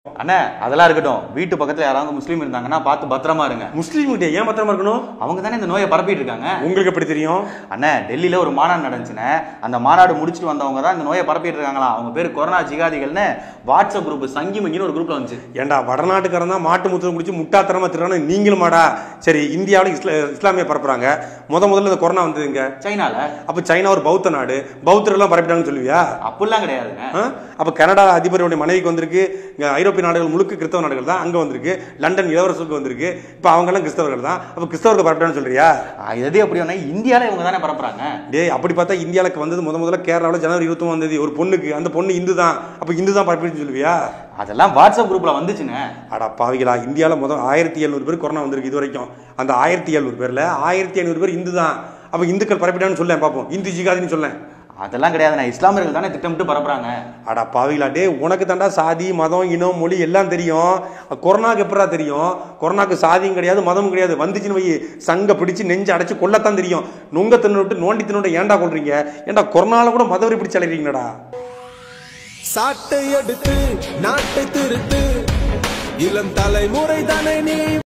அண்ணே அதெல்லாம் இருக்கட்டும் வீட்டு பக்கத்துல யாராவது முஸ்லீம் இருந்தாங்கன்னா பார்த்து பத்திரமா இருங்க முஸ்லீம் கிட்ட ஏன் பத்திரமா இருக்கணும் அவங்க தானே இந்த நோயை பரப்பிட்டு இருக்காங்க உங்களுக்கு எப்படி தெரியும் அண்ணே டெல்லியில ஒரு மாநாடு நடந்துச்சுண்ணே அந்த மாநாடு முடிச்சுட்டு வந்தவங்க தான் இந்த நோயை பரப்பிட்டு இருக்காங்களாம் அவங்க பேர் கொரோனா ஜிகாதிகள்னு வாட்ஸ்அப் குரூப் சங்கி மங்கின்னு ஒரு குரூப்ல வந்துச்சு ஏன்டா வடநாட்டுக்காரன் தான் மாட்டு முத்திரம் குடிச்சு முட்டாத்தனமா திருறானு நீங்களும் மாடா சரி இந்தியாவில் இஸ்லா இஸ்லாமிய பரப்புறாங்க முத முதல்ல இந்த கொரோனா வந்ததுங்க சைனால அப்ப சைனா ஒரு பௌத்த நாடு பௌத்தர் எல்லாம் பரப்பிட்டாங்கன்னு சொல்லுவியா அப்படிலாம் கிடையாதுங்க ஆ? அப்ப கனடா அதிபருடைய மனைவிக்கு வந்திருக்கு இங்க ஐரோப்பிய நாடுகள் முழுக்க கிறிஸ்தவ நாடுகள் தான் அங்க வந்திருக்கு லண்டன் இளவரசருக்கு வந்திருக்கு இப்ப அவங்க எல்லாம் கிறிஸ்தவர்கள் தான் அப்ப கிறிஸ்தவர்கள் பரப்பிட்டான்னு சொல்றியா ஆ, எது எப்படி வேணா இந்தியால இவங்க தானே பரப்புறாங்க டேய் அப்படி பார்த்தா இந்தியாவுக்கு வந்தது முத முதல்ல கேரளாவில் ஜனவரி இருபத்தி வந்தது ஒரு பொண்ணுக்கு அந்த பொண்ணு இந்து தான் அப்ப இந்து தான் பரப்பிட்டு சொல்லுவியா அதெல்லாம் வாட்ஸ்அப் குரூப்ல வந்துச்சுங்க அடா பாவிகளா இந்தியாவில் முதல் ஆயிரத்தி எழுநூறு பேர் கொரோனா வந்திருக்கு இது வரைக்கும் அந்த ஆயிரத்தி எழுநூறு பேர்ல ஆயிரத்தி ஐநூறு பேர் இந்து தான் அப்ப இந்துக்கள் பரப்பிட்டான்னு சொல்லேன் பார்ப்போம் இந்து ஜிகாதின்னு சொல்லேன் அதெல்லாம் கிடையாதுண்ணே இஸ்லாமியர்கள் தானே திட்டமிட்டு பரப்புறாங்க அடா பாவிகளா டே உனக்கு தாண்டா சாதி மதம் இனம் மொழி எல்லாம் தெரியும் கொரோனாக்கு எப்படா தெரியும் கொரோனாக்கு சாதியும் கிடையாது மதமும் கிடையாது வந்துச்சுன்னு வை சங்க பிடிச்சு நெஞ்சு அடைச்சு கொல்லத்தான் தெரியும் நுங்க தின்னு விட்டு நோண்டி தின்னு ஏன்டா கொள்றீங்க ஏன்டா கொரோனால கூட மதவரி பிடிச்சு அழைக்கிறீங்கடா சாட்டை எடுத்து நாட்டை திருத்து இளம் தலைமுறை தானே நீ